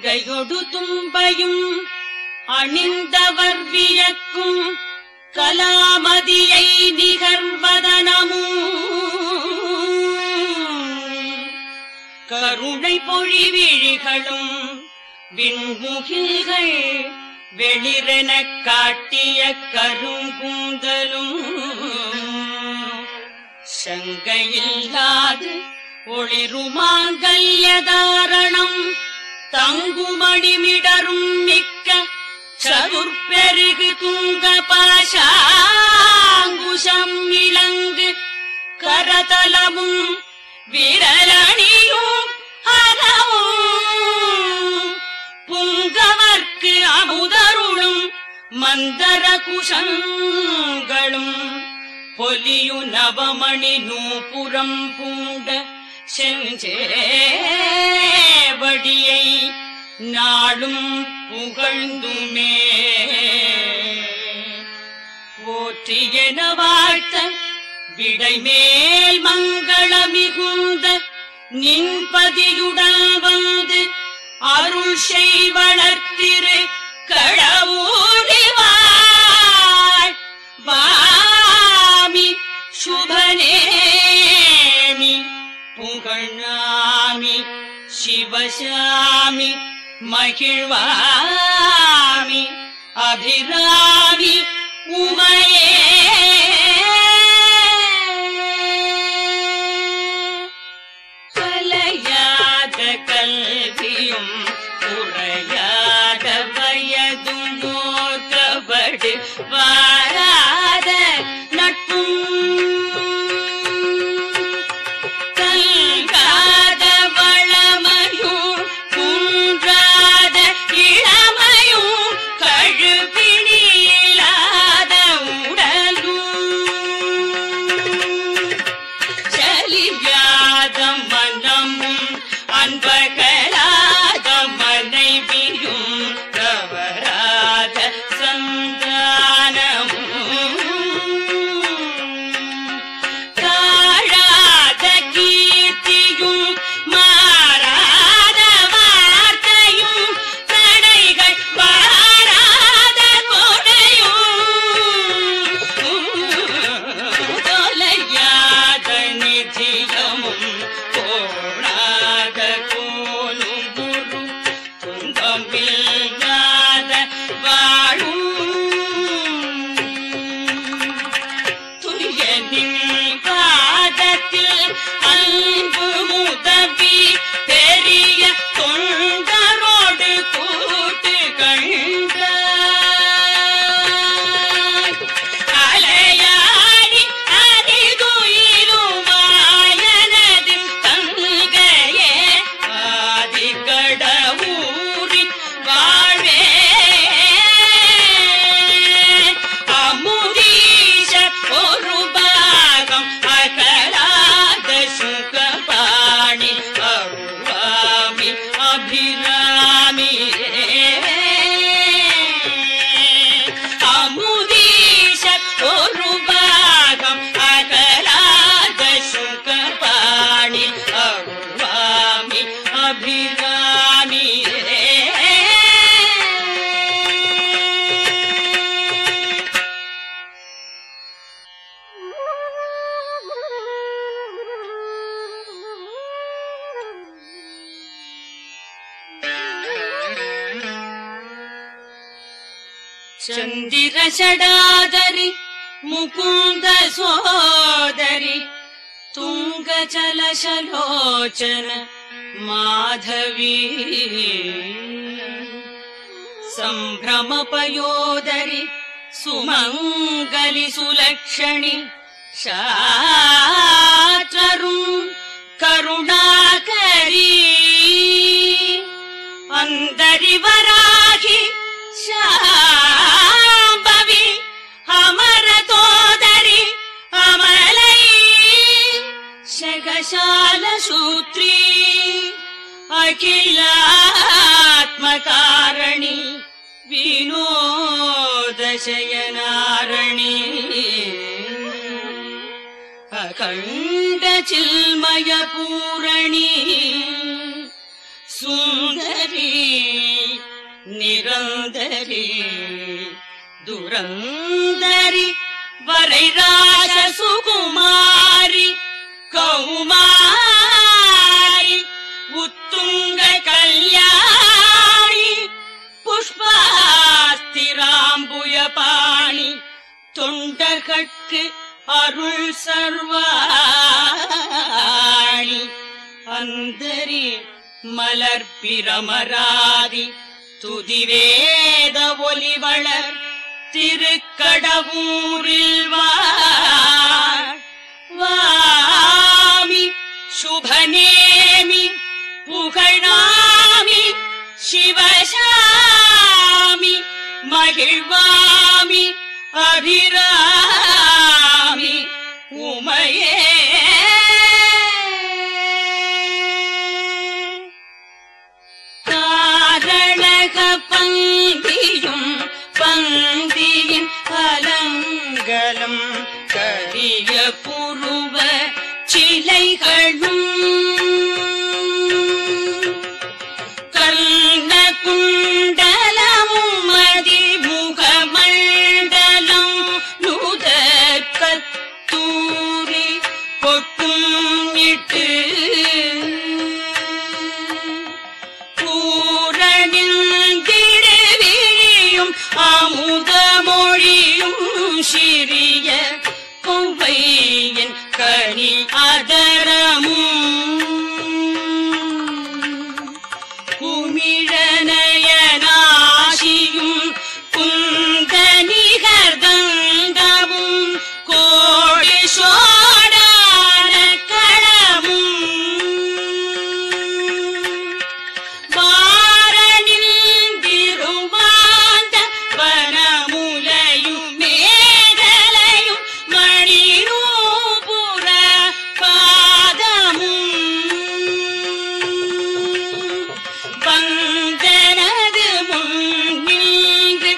கங்கையொடு தும்பையும் அணிந்தவர் வியக்கும் கலாமதியை நிகர்வதனமும் கருணை பொழிவிழிகளும் விண்முகில்கள் வெளிரெனக் காட்டிய கருங்கூந்தலும் சங்கையில்லாது ஒளிருமாங்கல்யதாரணம் தங்குமணிமிடரும் மிக்க சதுர்பெருகு துங்க பாஷாங்குஷம் இலங்கு கரதலமும் விரலணியும் அறவும் புங்கவர்க்கு அமுதருளும் மந்தர குஷங்களும் பொலியு நவமணி நூபுரம் பூண்ட செஞ்சேவடியை நாளும் புகழ்ந்துமே போற்றியன வாழ்த்த விடைமேல் மங்கள மிகுந்த நின்பதியுடன் வந்து அருள் செய் வளர்த்திரு கடவுளிவாய் வாமி சுபநேமி புகழ்நாமி சிவசாமி மகிழ்வாமி அபிராமி உமையே கலையாத கல்வியும் குறையாத வயதும் நோக்கபடு வாராத நட்பும் கல்காத வளமையும் குன்றாத இளமையும் கழுப்பினிலாத உடலும் சலியாத மனமும் அன்பகலாத மனைவியும் தவறாத சந்தானமும் தாழாத கீர்த்தியும் மாறாத வார்த்தையும் தடைகள் வாராத கொடையும் தொலையாத நிச்சயமும் போடாத கோலும் குரு துன்பமில்லாத வாழும் துரியனின் பாதத்தில் அன்பு உதவி பெரிய தொண்டரோடு கூட்டு கண்டாய் அலையாடி அரிதுயிருவாயனது தங்கையே ஆதி கடவுரி வாழ்வே அமுதீஷ ஒரு பாகம் அகலாத சுகபாணி அருள்வாமி அபிராமி அமுதீஷ ஒரு பாகம் அகலாத சுகபாணி அருள்வாமி அபிராமி ಚಂದಿರ ಷಡಾದರಿ ಮುಕುಂದ ಸೋದರಿ ತುಂಗ ಜಲಶಲೋಚನ ಮಾಧವಿ ಸಂಭ್ರಮ ಪಯೋದರಿ ಸುಮಂಗಲಿ ಸುಲಕ್ಷಣಿ ಶಾತ್ರರು ಕರುಣಾಕರಿ అందరి వరాగి శాంభవి అమర తోదరి అమలై శగశాల సూత్రి అఖిలాత్మకారణి వినోదశయనారణి అఖండ చిల్మయ పూరణి సుందరీ சுந்தரி துரந்தரி வரை ராஜ சுகுமாரி கௌமாரி உத்துங்க கல்யாணி புஷ்பாஸ்திராம்புய பாணி தொண்டர்கட்கு அருள் சர்வாணி அந்தரி மலர் பிரமராதி துதிவேத ஒலிவளர் திருக்கடவூரில் வாழ் வாமி சுபநேமி புகழாமி சிவசாமி மகிழ்வாமி அபிராமி உமையே காரணக பந்தியும் பந்தியின் அலங்கலம் கரிய புருவ சிலைகளும் கர்ண குண்டலமும் மதி முகமண்டலம் நுதற் கத்தூரி பொட்டும் இட்டு பூரணிந்திடுவிழியும் அமுதமொழியும் சிறிய கொவ்வையின் கனி அதரமும் குமிழனயனாசியும் குந்தனிகர்தங்கமும் கோடி சோடான களமும் வாரணிந்திருமாந்த வனமுலையும் மேகலையும் மணிரூபுர பாதமும் வந்தனது முன்னின்று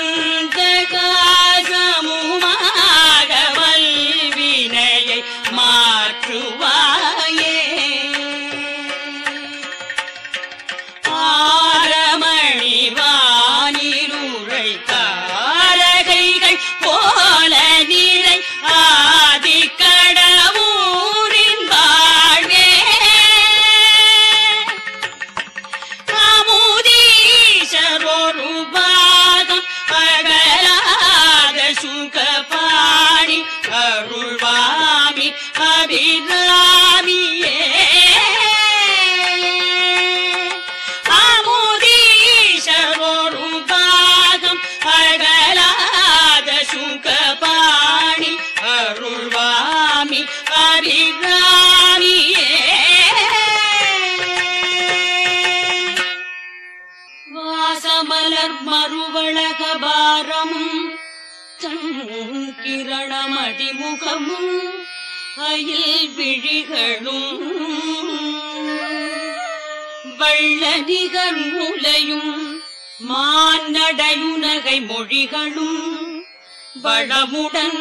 மந்தகாசமுமாக வல்வினையை மாற்றுவாயே ஆரமணி வானிருரை தாரகைகள் போல நிறை ஆதி கடவுரின் வாழ்வே அமுதீசரொரு பாதம் அகலாத சுகபாணி அருள்வாமி அபிராமியே அமுதீசரொரு பாகம் அகலாத சுகபாணி அருள்வாமி அபிராமியே வாசமலர் மறுவழக பாரமும் கிரணமதிமுகமும் அயில் விழிகளும் வள்ளநிகர் முலையும் மானடையுனகை மொழிகளும் வளமுடன்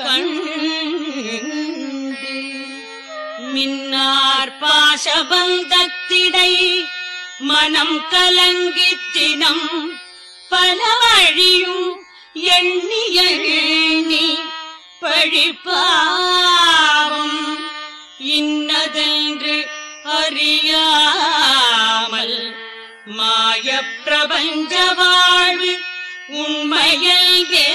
கண்டு மின்னார் பாசபந்தத்திடை மனம் கலங்கித்தினம் பல வழியும் எண்ணி எண்ணி பழிப்பாவும் இன்னதென்று அறியாமல் மாய பிரபஞ்ச வாழ்வு உண்மையே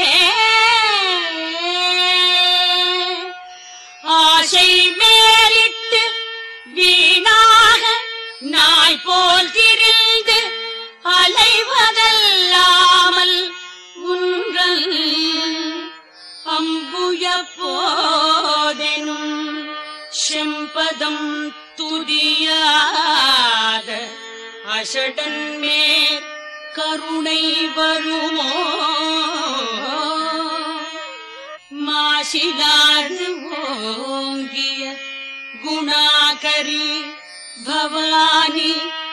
ஆசை மேலிட்டு வீணாக நாய் போல் திரிந்து அலைவதல்லாமல் உங்கள் அம்புய போதெனும் செம்பதம் துதியாத அசடன் மேற் கருணை வருமோ மாசிலாது ஓங்கிய குணாகரி பவானி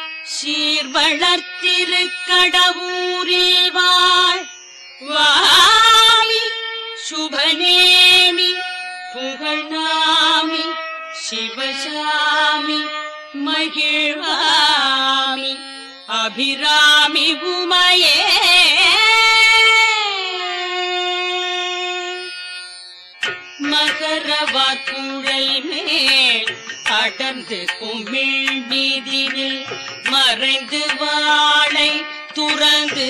சீர்வளர்த்திருக்கடவூரில் வாழ் வாமி சுபநேமி புகழ்நாமி சிவசாமி மகிழ்வாமி அபிராமி உமையே மகரவார் குழல் மேல் அடர்ந்து குமிழ் மீதினில் மறைந்து வாளை துறந்து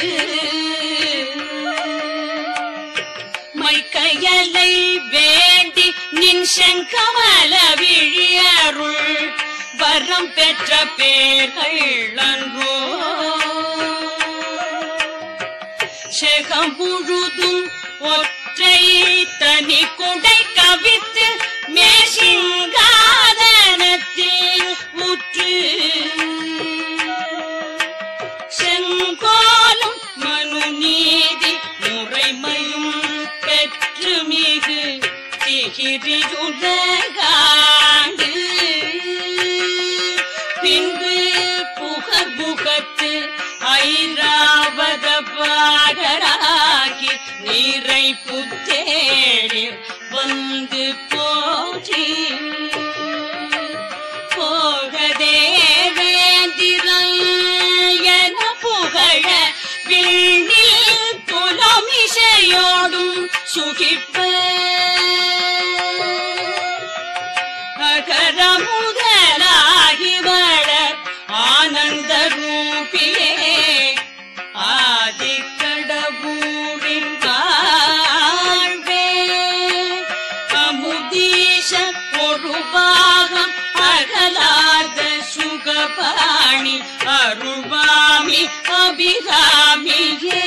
மைக்கையலை வேண்டி நின் செங்கமல விழியருள் வரம் பெற்ற பேர்கள் அன்றோ செகம் முழுதும் ஒற்றை தனி குடை கவித்து மேசிங்காதனத்தில் உற்று செங்கோலும் மனு நீதி முறைமையும் பெற்று மிகு திகிரியுலகாண்டு பின்பு புகர் புகத்து ஐராவத பாகராகி நீரை புத்தேளிர் வந்து போற்றி போகதே வேந்திரன் என புகழ விண்ணில் புலமிசையோடும் சுகிப்ப அகர முதலாகி வளர் ஆனந்த ரூபியே ஆதிக்கடபூரின் வாழ்வே அமுதீஷ ஒரு பாகம் அகலாத சுகபாணி அருள்வாமி அபிராமியே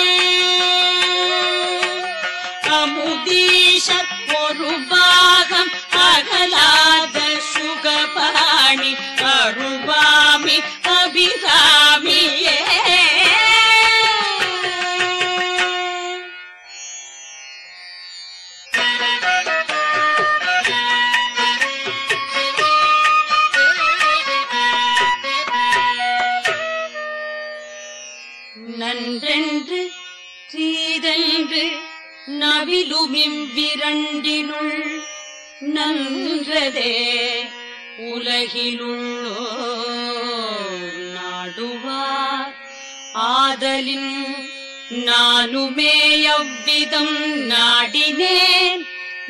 அமுதீஷ ஒரு பாகம் அகலாத சுகபாணி அருள்வாமி அபிராமியே நன்றென்று தீதென்று நவிலுமிவ்விரண்டினுள் நன்றதே உலகிலுள்ளோ நாடுவார் ஆதலின் நானுமே அவ்விதம் நாடினேன்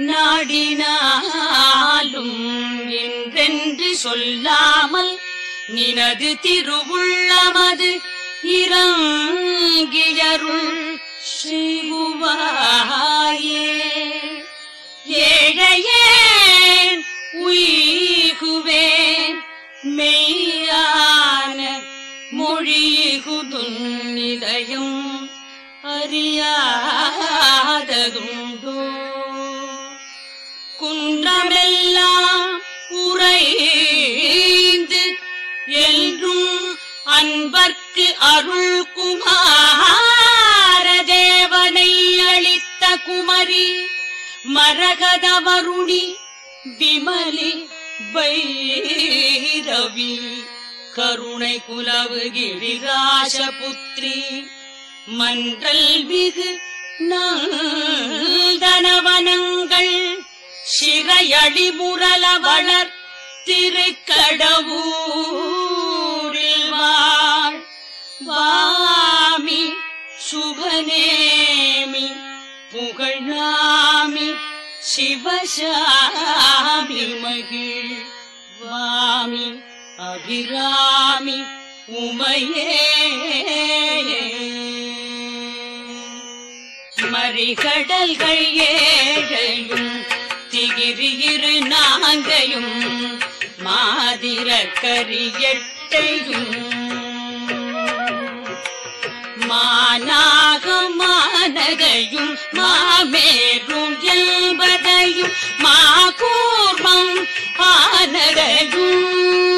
நாடினாலும் என்றென்று சொல்லாமல் நினது திருவுள்ளமது இறங்கியருள் செய்குவாயே ஏழையேன் உய்குவேன் மெய்யான மொழிகுதுன்னிதயம் அறியாததுண்டோ குன்றமெல்லாம் உறைந்து என்றும் அன்பர்க்கு அருள் குமார தேவனை அளித்த குமரி மரகதவருணி விமலி பைரவி கருணை குலவு கிரிராசபுத்ரி மன்றல் மிகு நந்தனவனங்கள் சிறையடி முரல வளர் திருக்கடவூரில் வாழ் வாமி சுபநேமி புகழாமி சிவசாமி மகிழ் வாமி அபிராமி உமையே மறிகடல்கள் ஏழையும் திகிரியிரு நாங்கையும் மாதிர கரியட்டையும் மானாக மானகையும் மாமேரும் என்பதையும் மாகூர்மம் ஆனதையும்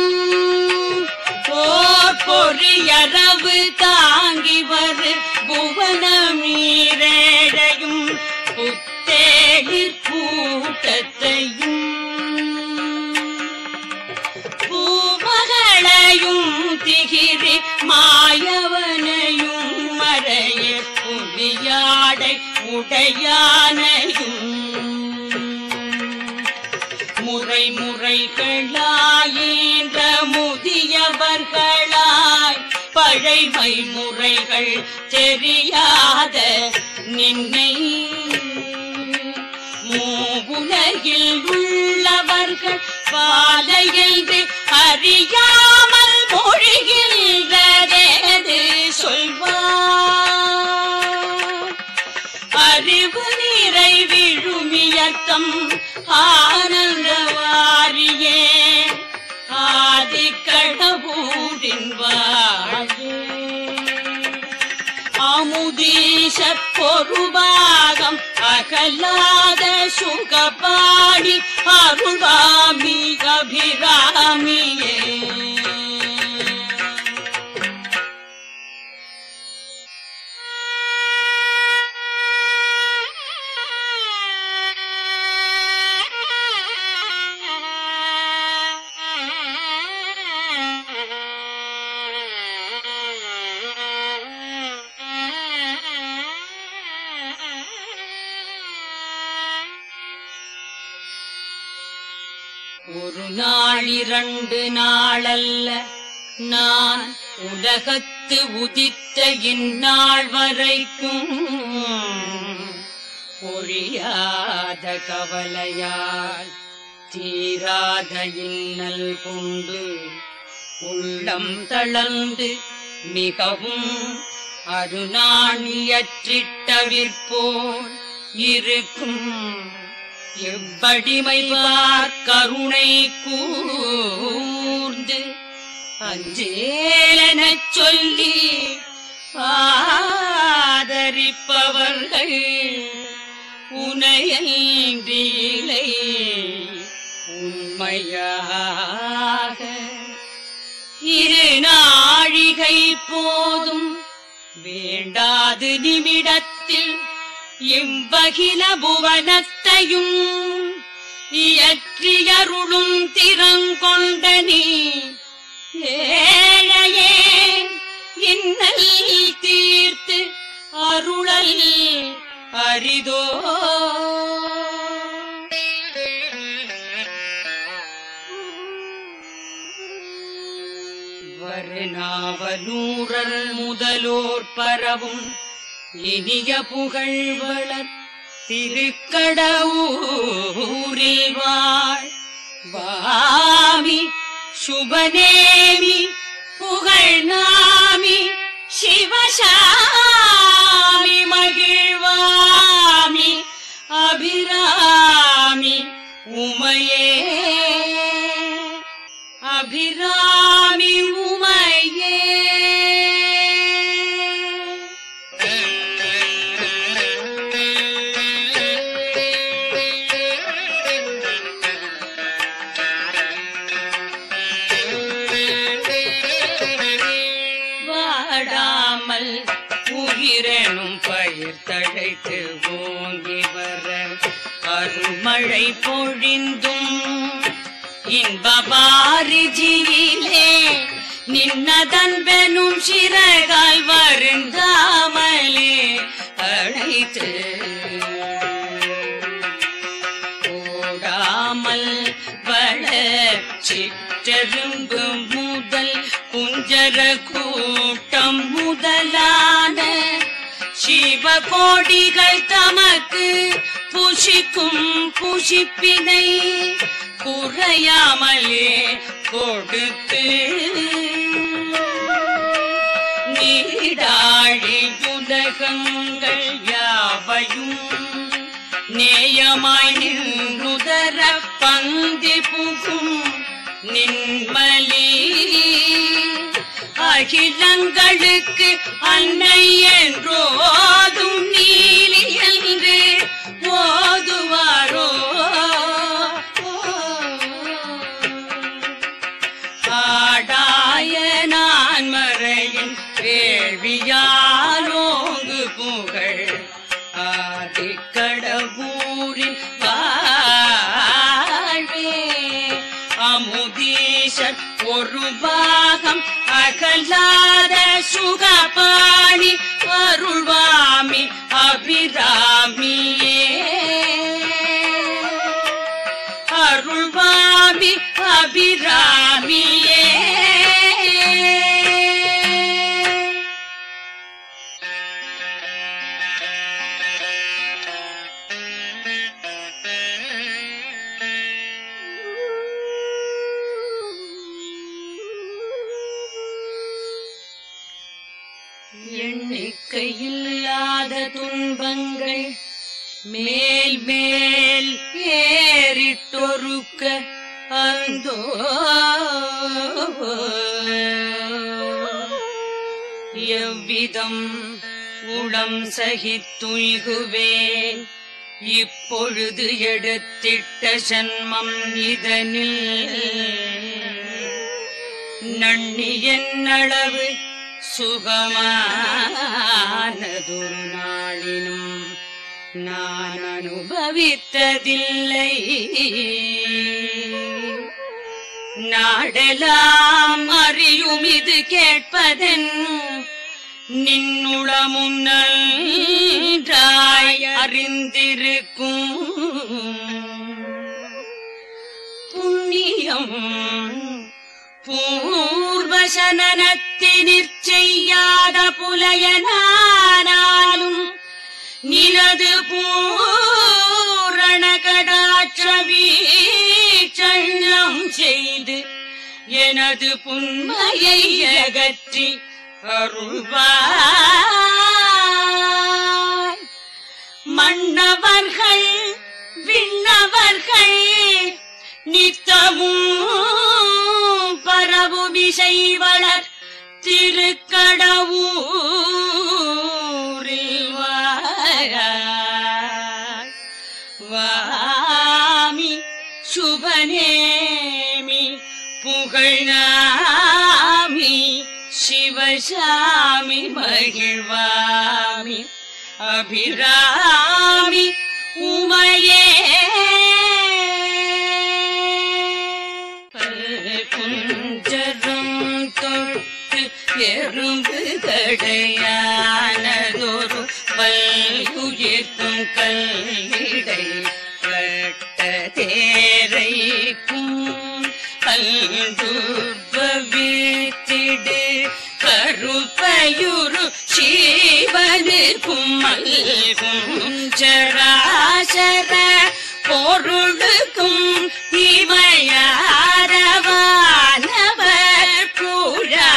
போர் பொறியரவு தாங்கி வரு புவனமீரேழையும் புத்தேளிர் கூட்டத்தையும் பூமகளையும் திகிரி மாயவனையும் மறைய புலியாடை உடையானையும் முறை முறைகளாயின்ற முதியவர்களாய் பழ முறைமை முறைகள் தெரியாத நின்னை மூவுலகில் உள்ளவர்கள் பாலையென்று அறியாமல் மொழிகின்றதேது சொல்வார் அறிவு நிறை விழுமியக்கம் ஆனந்த வாரியே ஆதி கடவுரின் வாழே அமுதீஷ பொருபாகம் அகலாத சுகபாணி அருள்வாமி அபிராமியே ஒரு நாள் இரண்டு நாளல்ல நான் உலகத்து உதித்த இந்நாள் வரைக்கும் ஒழியாத கவலையால் தீராத இன்னல் கொண்டு உள்ளம் தளர்ந்து மிகவும் அருணாணியற்றிட்டவிற்போல் இருக்கும் எவ்வடிமை பார் கருணை கூர்ந்து அஞ்சேலெனச் சொல்லி ஆதரிப்பவர்கள் உனையன்றிலை உண்மையாக இரு நாழிகை போதும் வேண்டாது நிமிடத்தில் இவ்வகில புவனத்தையும் இயற்றியருளும் திறங்கொண்ட நீ ஏழையே இன்னல் தீர்த்து அருளல் அரிதோ வருநாவலூரர் முதலோர் பரவும் இனிய புகழ் வளர் திருக்கடவுரில் வாழ் வாமி சுபநேமி புகழ் நாமி சிவசாமி மகிழ்வாமி அபிராமி உமையே அபிராமி உமையே வாடாமல் உயிரெனும் பயிர் தழைத்து ஓங்கி வர அருள்மழை பொழிந்தும் இன்பபாரிஜியிலே நின்னதன்பெனும் சிறகால் வருந்தாமலே அழைத்து ஓடாமல் வள சிற்றெரும்பு முதல் குஞ்சர கூட்டம் முதலான சிவகோடிகள் தமக்கு புஷிக்கும் புஷிப்பினை குறையாமலே கொடுத்து நீடாழி உலகங்கள் யாவையும் நேயமாய் நின்றுதர பந்தி புகும் நின்மலி அகிலங்களுக்கு அன்னை என்றோதும் நீலி என்று ஓதுவாரோ ஆடாய நான் மறையின் வேள்வியாலோங்கு புகழ் ஆதிக்கடவூரின் வாழ்வே அமுதீஷர் ஒரு பாகம் அகலாத சுகபாணி அருள்வாமி அபிராமியே அருள்வாமி அபிராமியே எண்ணிக்கையில்லாத துன்பங்கள் மேல் மேல் ஏறிட்டொருக்க அந்தோ எவ்விதம் உளம் சகித்துய்குவேன் இப்பொழுது எடுத்திட்ட சன்மம் இதனில் நன்னி என்னளவு சுகமானதொரு நாளினும் நான் அனுபவித்ததில்லை நாடெல்லாம் அறியும் இது கேட்பதன் நின்னுளமும் நன்றாய் அறிந்திருக்கும் புண்ணியம் பூர்வசனத்தினிற் செய்யாத புலையனானாலும் நினது பூரண கடாட்ச வீச்சள்ளம் செய்து எனது புன்மையை அகற்றி அருள்வாய் மன்னவர்கள் விண்ணவர்கள் நித்தமும் பரவு விசை வளர் திருக்கடவூரில் வாராய். வாமி சுபநேமி புகழ்நாமி சிவசாமி மகிழ்வாமி அபிராமி உமையே குஞ்சரும் தொட்டு எறும்பு கடையானதொரு பல்குயிர்க்கும் கல்லிடை கட்ட தேரைக்கும் கல்துர்பவித்திடு கருப்பயுரு சீவனுக்கும் மல்கும் சராசர பொருளுக்கும் இமையாரவானவர் பூரா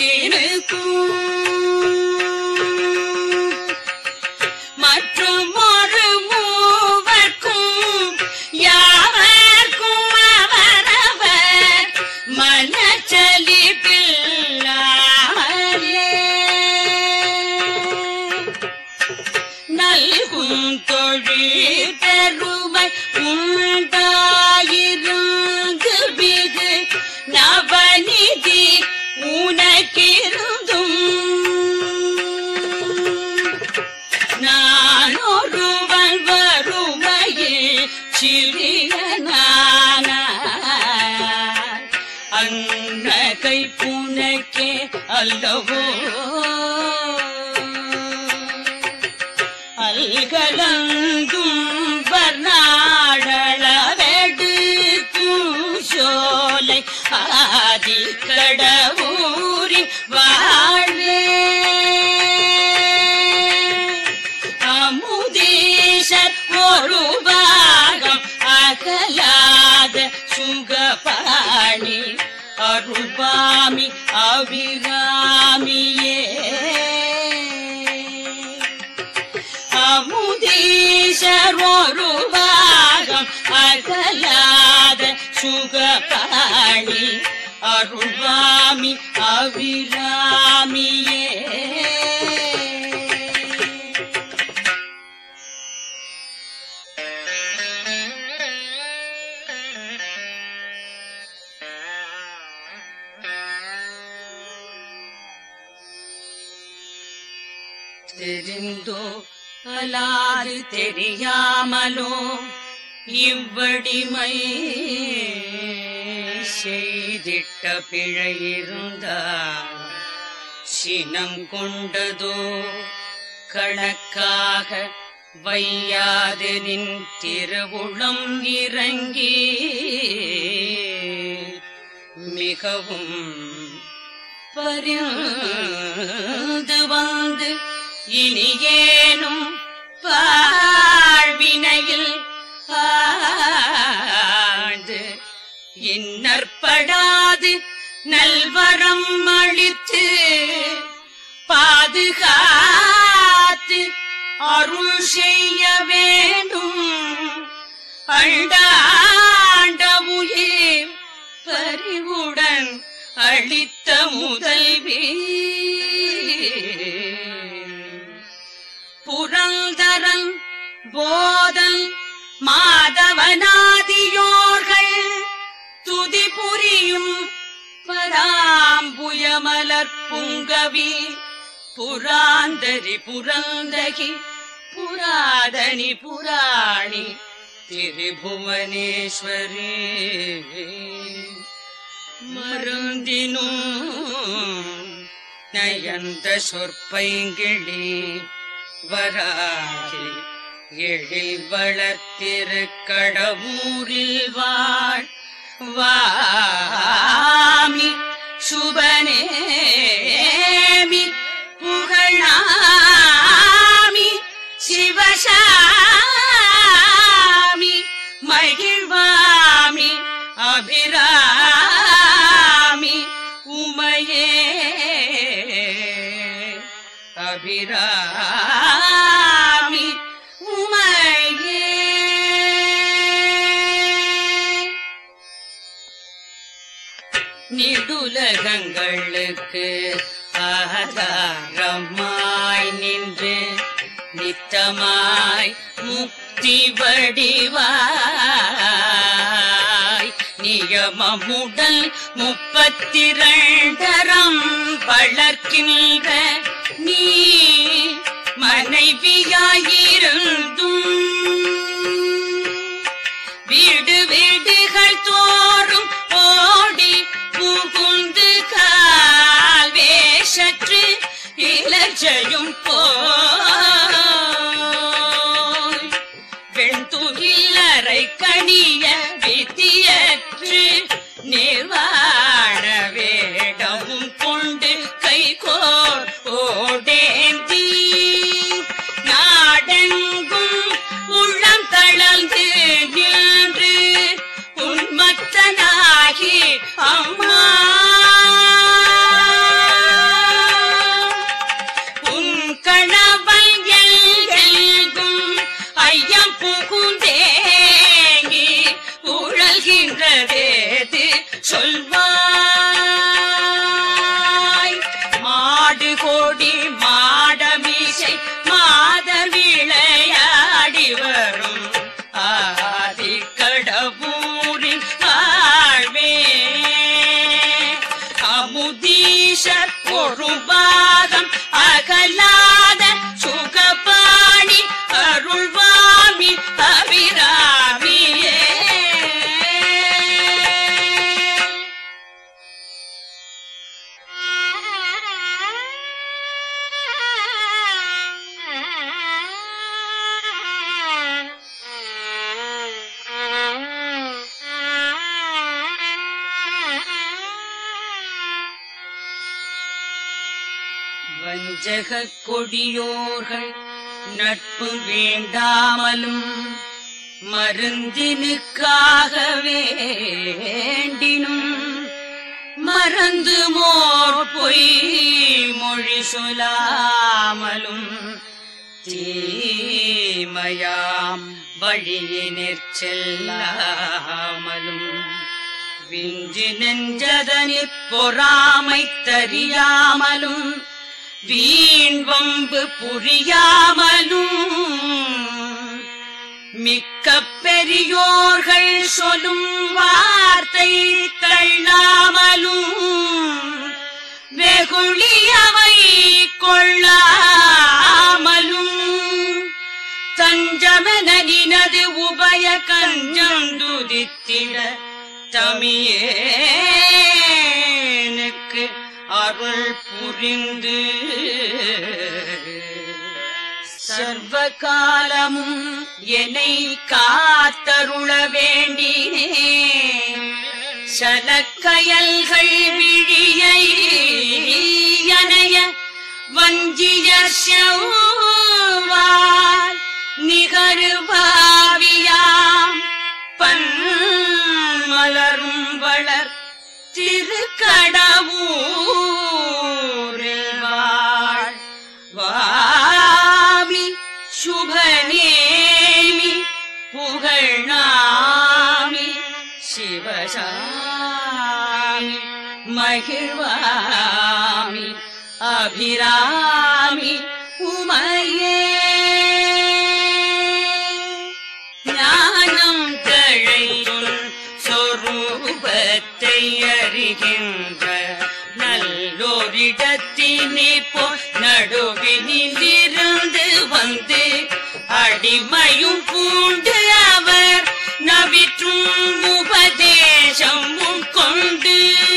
திருக்கும் மற்றும் ஒரு மூவர்க்கும் யாவர்க்கும் அவரவர் மனச்சலிப்பில்லாமலே நல்கும் தொழில் பெருமை உண்டாயிருந்து மிகு நவநிதி உனக்கிருந்தும் நான் ஒருவன் வறுமையில் சிறியனான அன்னகை புனக்கே அல்லவோ அல்கலந்தும் பர்நாடளவெடுக்கும் சோலை ஆதி கடவுரின் வாழே அமுதீசர் ஒரு பாகம் அகலாத சுகபாணி அருள்பாமி அபிராமியே அமுதீசர் ஒரு பாகம் அகலாத சுகபாணி அருள்வாமி அபிராமியே தெரிந்தோ அலாது தெரியாமலோ இவ்வடிமை செய்திட்ட பிழை இருந்தால் சினம் கொண்டதோ கணக்காக வையாது நின் திருவுளம் இறங்கி மிகவும் பரிந்து வந்து இனியேனும் வாழ்வினையில் ஆழ்ந்து இன்னற்படாது நல்வரம் அளித்து பாதுகாத்து அருள் செய்ய வேண்டும் அண்டாண்ட உயிர் பறிவுடன் அளித்த முதல்வி புரந்தரன் போதன் மாதவனாதியோர்கள் துதி புரியும் பராம்புயமலர் புங்கவி புராந்தரி புரந்தகி புராதனி புராணி திரிபுவனேஸ்வரி மருந்தினும் நயந்த சொற்பைங்கிழி வராகி எழில் வளர்த்திருக்கடவூரில் வாழ் வாமி சுபனேமி புகழாமி சிவசாமி மகிழ்வாமி அபிராமி உமையே அபிராமி உமையே நிடுலகங்களுக்கு ஆதாரமாய் நின்று நித்தமாய் முக்தி வடிவாய் நியமமுடல் முப்பத்திரண்டரம் வளர்க்கின்ற நீ மனைவியாயிருந்தும் வீடு வீடுகள் தோறும் ஓடி புகுந்து கால் வேஷற்று இலச்சையும் போய் வெண்துகிலரை கணிய வித்தியற்று நிர்வாண வேடமும் கொண்டு கைகோர் ஓடேந்தி நாடெங்கும் உள்ளம் தளர்ந்து நின்று உன்மத்தனாகி அம்மா உன் கணவன் எல்கும் ஐயம் புகுந்தேங்கி உழல்கின்றதேது சொல்வாய் மாடு கோடி மாடமீசை மாதர் விளையாடி வரும் ஆதி கடவுரின் வாழ்வே அமுதீஷர் ஒரு பாகம் அகலாத சுகபாணி அருள்வாமி அபிராமியே வஞ்சகக் கொடியோர்கள் நட்பு வேண்டாமலும் மருந்தினுக்காக வேண்டினும் மறந்து மோர் பொய் மொழி சொல்லாமலும் தீமையாம் வழியினிற் செல்லாமலும் விஞ்சி நெஞ்சதனிற் பொறாமை தறியாமலும் வீண் வம்பு புரியாமலும் மிக்க பெரியோர்கள் சொல்லும் வார்த்தை தள்ளாமலும் வெகுளியவை கொள்ளாமலும் தஞ்சமென நினது உபய கஞ்சம் துதித்திட தமியேனுக்கு அருள் புரிந்து சர்வ காலமும் என்னை காத்தருள வேண்டினே சலக்கயல்கள் விழியை அணைய வஞ்சிய செவ்வாய் நிகருபாவியாம் பன் மலரும் வளர் திருக்கடவூரில் வாழ் மகிழ்வாமி அபிராமி உமையே ஞானம் தழைத்துள் சொரூபத்தை அறிகின்ற நல்லோரிடத்தினே போ நடுவினிலிருந்து வந்து அடிமையும் பூண்டு அவர் நவிற்றும் உபதேசம் கொண்டு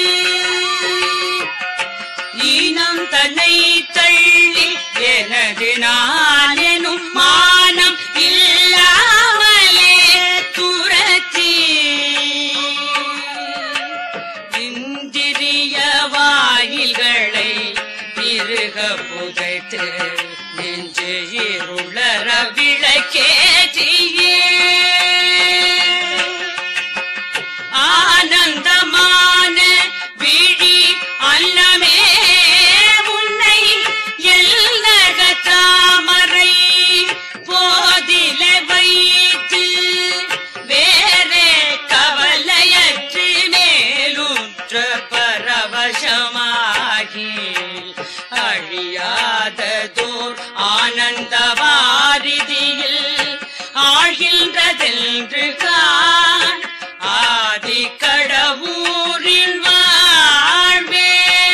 ஈனம் தன்னை தள்ளி எனது நான் எனும் மானம் இல்லாமலே துரத்தி இந்திரிய வாயில்களை இருக புதைத்து நெஞ்சு இருளர விளக்கேற்றியே ஆனந்தமான விழி அல்லமே உன்னை எல்லக தாமரை போதில வைத்து வேறே கவலையற்று மேலுற்ற பரவசமாகி அழியாததோர் ஆனந்த வாரிதியில் ஆழ்கின்றதென்று காண் ஆதி கடவுரின் வாழ்வே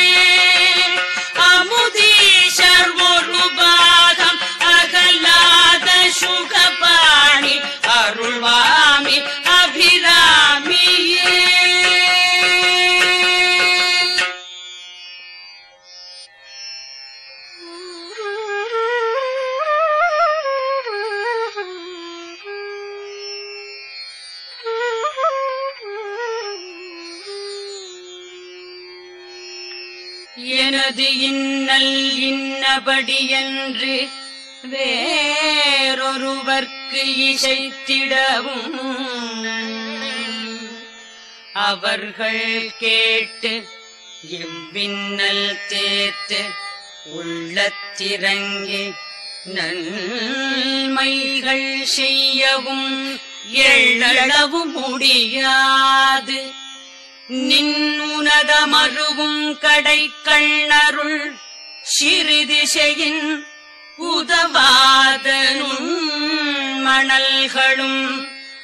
அமுதீஷர் ஒரு பாகம் அகலாத சுகபாணி அருள்வாமி அபிராமியே எனது இன்னல் இன்னபடி என்று வேறொருவர்க்கு இசைத்திடவும் அவர்கள் கேட்டு எவ்வின்னல் தேத்து உள்ளத்திறங்கி நன்மைகள் செய்யவும் எள்ளளவும் முடியாது நின்னுனத மருவும் கடை கண்ணருள் சிறிதிசையின் உதவாதனும் மணல்களும்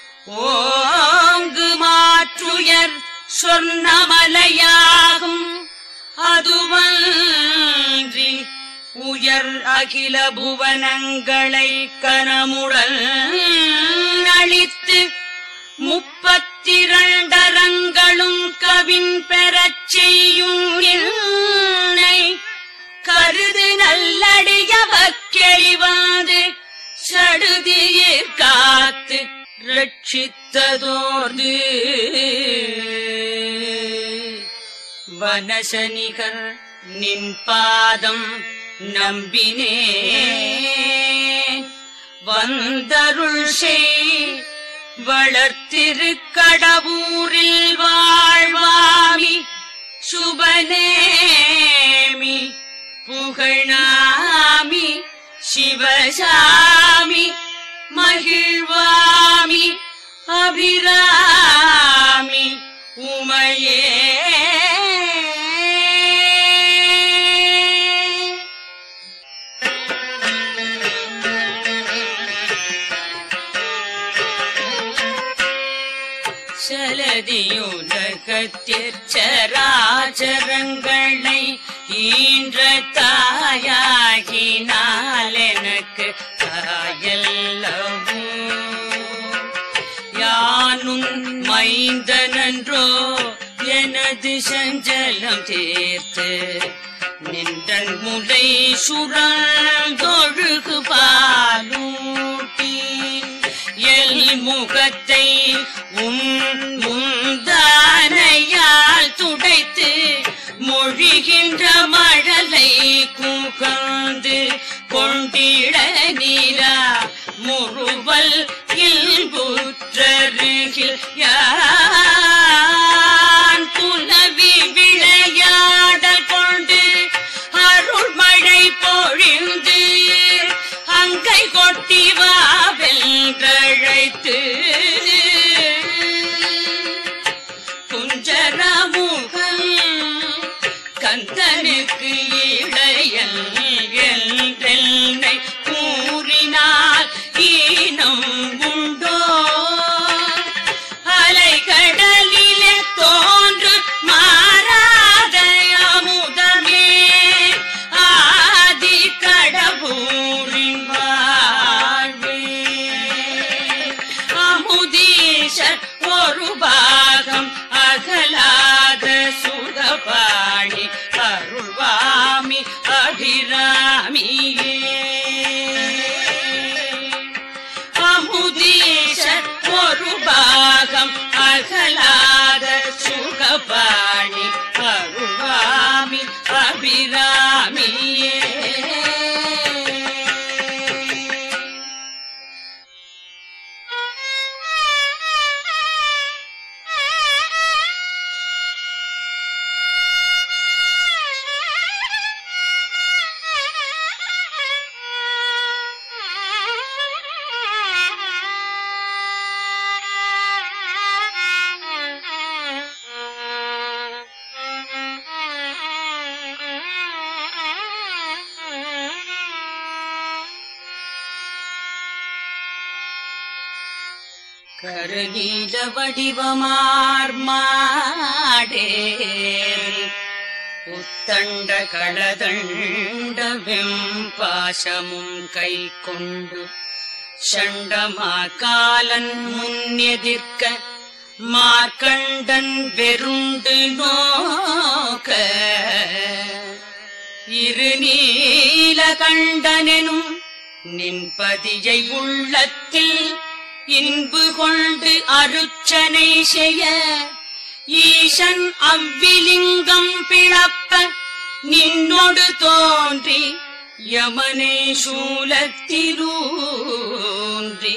ஓங்கு மாற்றுயர் சொர்ணமலையாகும் அதுவன்றி உயர் அகில புவனங்களை கனமுடல் அளித்து முப்பத்திரண்டரங்களும் கவின் பெறச் செய்யும் என்னை கருது நல்லடியவக்கெளிவாது சடுதியிற் காத்து ரட்சித்ததோர்ந்து வனசனிகர் நின் பாதம் நம்பினே வந்தருள் செய் வளர்த்திருக்கடவூரில் வாழ்வாமி சுபநேமி புகழாமி சிவசாமி மகிழ்வாமி அபிராமி உமையே சலதியுலகத்திற்சராச்சரங்களை ஈன்ற தாயாகினால் எனக்கு தாயல்லவோ யானும் மைந்தனன்றோ எனது சஞ்சலம் தீர்த்து நின்றன் முளை சுழந்தொழுகு பாலூட்டி எல் முகத்தை உன் முந்தானையால் துடைத்து மொழிகின்ற மழலை குகந்து கொண்டிட நீரா முறுவல் இல்புற்றருகில் யான் புலவி விளையாடல் கொண்டு அருள் மழை பொழிந்து அங்கை கொட்டி வா வென்றழைத்து கந்தனுக்கு இளையல் என்றென்னை கூறினால் ஈனம் உண்டோ அலைகடலிலே தோன்று மாறாத அமுதமே ஆதி கடவுரின் வாழ்வே அமுதீஷர் ஒரு பாகம் அகலாத சுகபாணி அருள்வாமி அபிராமியே அமுதீஷர் ஒரு பாகம் அகலாத சுகபாணி அருள்வாமி அபிராமியே கருநீல வடிவமார் மாடே உத்தண்ட களதண்ட வெம்பாசமும் கை கொண்டு சண்டமா காலன் முன்னெதிர்க்க மார்க்கண்டன் வெருண்டு நோக்க இருநீல கண்டனெனும் நின்பதியை உள்ளத்தில் இன்பு கொண்டு அருச்சனை செய்ய ஈசன் அவ்விலிங்கம் பிளப்ப நின்னொடு தோன்றி யமனை சூலத்திலூன்றி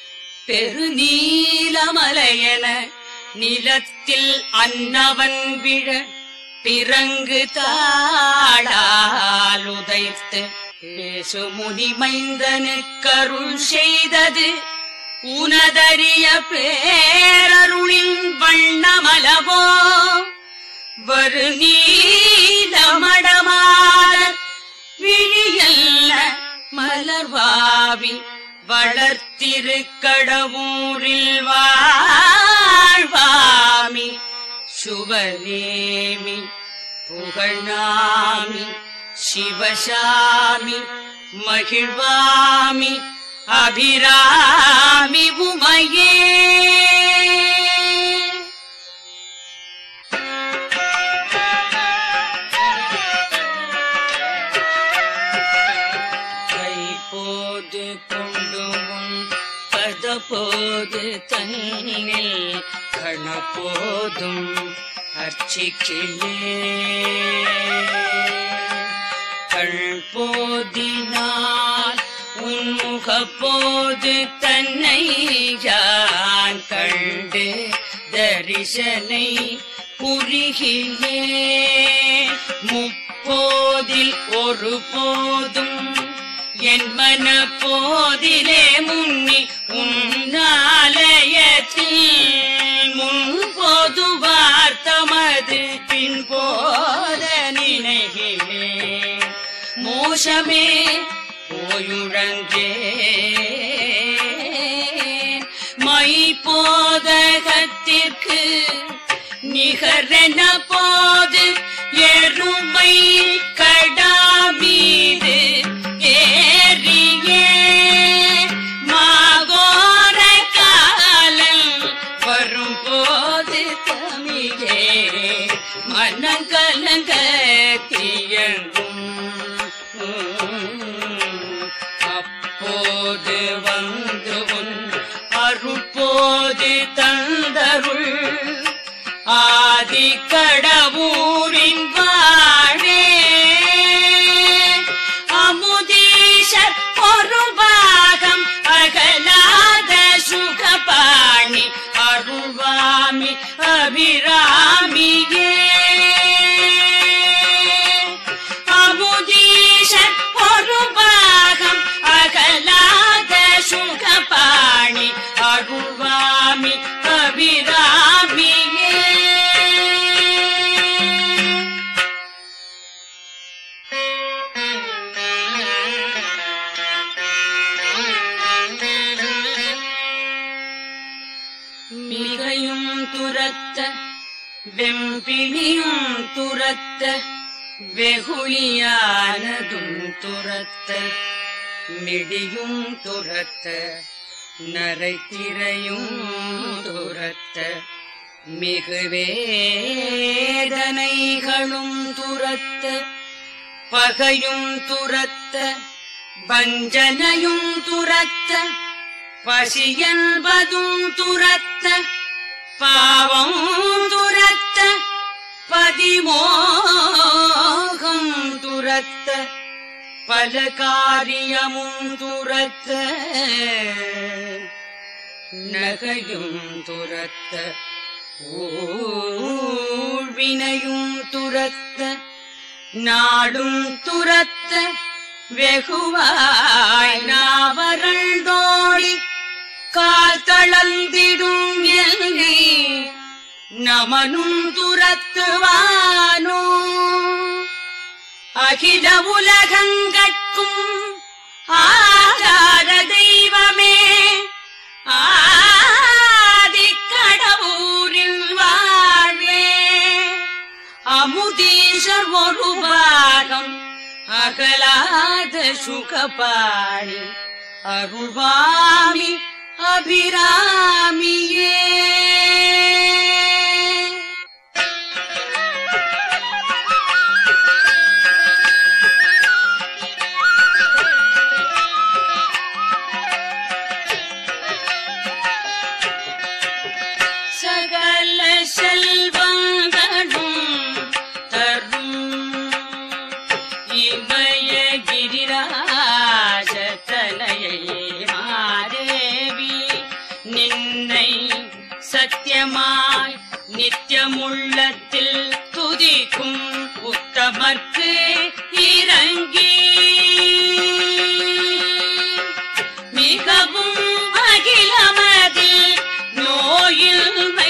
பெருநீலமலையன நிலத்தில் அன்னவன் விழ பிறங்கு தாளால் உதைத்து பேசு முனிமைந்தனுக்கருள் செய்தது உனதறிய பேரருளின் வண்ணமலவோ வரு நீலமடமாத விழியல்ல மலர்வாவி வளர்த்திருக்கடவூரில் வாழ்வாமி சுபநேமி புகழாமி சிவசாமி மகிழ்வாமி அபிராமி உமையே கைப்போது கொண்டு உன் பதப்போது தன்னில் கணப்போதும் அர்ச்சிக்கிலே கண் போதினால் உன்முகப்போது தன்னை யான் கண்டு தரிசனை புரிகிலே முப்போதில் ஒரு போதும் என் மன போதிலே முன்னி உன்னாலயத்தில் முன் போது வார்த்தமது பின் போத நினைகிலே மோசமே போயுழன்றே மை போதகத்திற்கு நிகரென போது எருமை கடாமீது ஏறியே மாகோர காலம் வரும்போது தமிழே மனங்கலங்க தியங்கும் அப்போது வந்து உன் அருப்போது தந்தருள் ஆதி கடவுள் பிணியும் துரத்த வெகுளியானதும் துரத்த மிடியும் துரத்த நரைத்திரையும் துரத்த மிகு வேதனைகளும் துரத்த பகையும் துரத்த வஞ்சனையும் துரத்த பசியன்பதும் துரத்த பாவம் துரத்த பதிமோகம் துரத்த பல காரியமும் துரத்த நகையும் துரத்த ஊழ்வினையும் துரத்த நாடும் துரத்த வெகுவாய் நாவரண்டோடி கால் தளர்ந்திடும் என்னை நமனும் துரத்துவானோ அகில உலகங்கட்கும் ஆதார தெய்வமே ஆதிக்கடவுரில் வாழ்வே அமுதீஷர் ஒரு பாகம் அகலாத சுகபாணி அருள்வாமி அபிராமியே சகல செல்வங்களும் தரும் இமய கிரிராஜ தனையை மாதேவி நின்னை சத்தியமாய் நித்தியமுள்ளத்தில் துதிக்கும் உத்தமர்க்கு இறங்கி மிகவும் அகிலமதில் நோயில்மை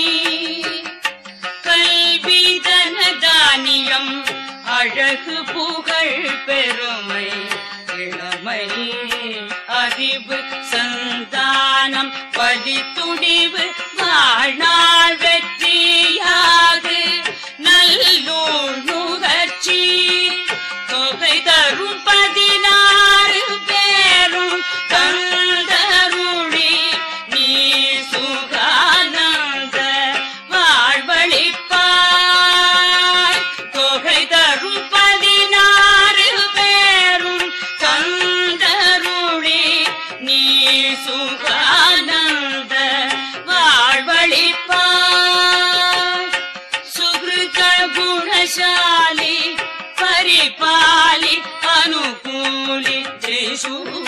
கல்விதன தானியம் அழகு புகழ் பெருமை இளமை அறிவு சந்தானம் படி துணிவு வாழ்நாள் வெற்றியாக நல்லூர் நுகர்ச்சி தொகை தரும் பதினாறு பேரும் தந்தருளி நீ சுகானந்த வாழ்வழிப்பாய் தொகை தரும் பதினாறு பேரும் தந்தருளி நீ சுகானந்த வாழ்வழிப்பாய் சுகிருத குணசாலி பரிபாலி அனுகூலி திரிசூலி